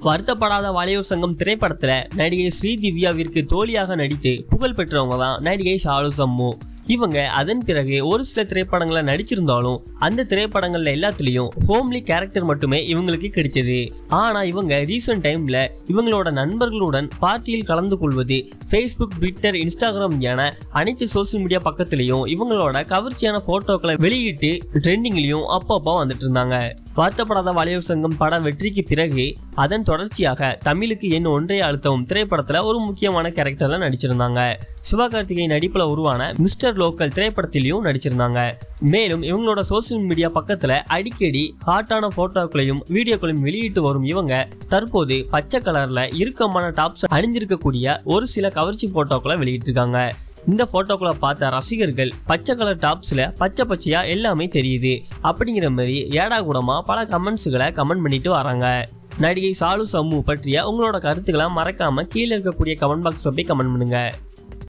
வருத்தப்படாத வாலிபர் சங்கம் திரைப்படத்துல நடிகை ஸ்ரீதிவ்யாவிற்கு தோழியாக நடித்து புகழ் பெற்றவங்க தான் நடிகை ஷாலு சம்மு இவங்க அதன் பிறகு ஒரு சில திரைப்படங்களை நடிச்சிருந்தாலும் அந்த திரைப்படங்கள்ல எல்லாத்துலயும் ஹோம்லி கேரக்டர் மட்டுமே இவங்களுக்கு கிடைச்சது ஆனா இவங்க ரீசெண்ட் டைம்ல இவங்களோட நண்பர்களுடன் பார்ட்டியில் கலந்து கொள்வது ஃபேஸ்புக் ட்விட்டர் இன்ஸ்டாகிராம் என அனைத்து சோசியல் மீடியா பக்கத்துலயும் இவங்களோட கவர்ச்சியான போட்டோக்களை வெளியிட்டு ட்ரெண்டிங்லயும் அப்பப்போ வந்துட்டு இருந்தாங்க வருத்தப்படாத வாலிபர் சங்கம் படம் வெற்றிக்கு பிறகு அதன் தொடர்ச்சியாக தமிழுக்கு என் ஒன்றை அழுத்தவும் திரைப்படத்துல ஒரு முக்கியமான கேரக்டர்ல நடிச்சிருந்தாங்க சிவகார்த்திகை நடிப்புல உருவான மிஸ்டர் லோக்கல் திரைப்படத்திலையும் நடிச்சிருந்தாங்க மேலும் இவங்களோட சோசியல் மீடியா பக்கத்துல அடிக்கடி ஹாட்டான போட்டோக்களையும் வீடியோக்களையும் வெளியிட்டு வரும் இவங்க தற்போது பச்சை கலர்ல இறுக்கமான டாப்ஸ் அணிஞ்சிருக்கக்கூடிய ஒரு சில கவர்ச்சி போட்டோக்களை வெளியிட்டிருக்காங்க இந்த போட்டோக்களை பார்த்த ரசிகர்கள் பச்சை கலர் டாப்ஸ்ல பச்சை பச்சையா எல்லாமே தெரியுது அப்படிங்கிற மாதிரி ஏடா கூடமா பல கமெண்ட்ஸுகளை கமெண்ட் பண்ணிட்டு வராங்க நடிகை சாலு சம்மு பற்றிய உங்களோட கருத்துக்களை மறக்காம கீழே இருக்கக்கூடிய கமெண்ட் பாக்ஸ்ல போய் கமெண்ட் பண்ணுங்க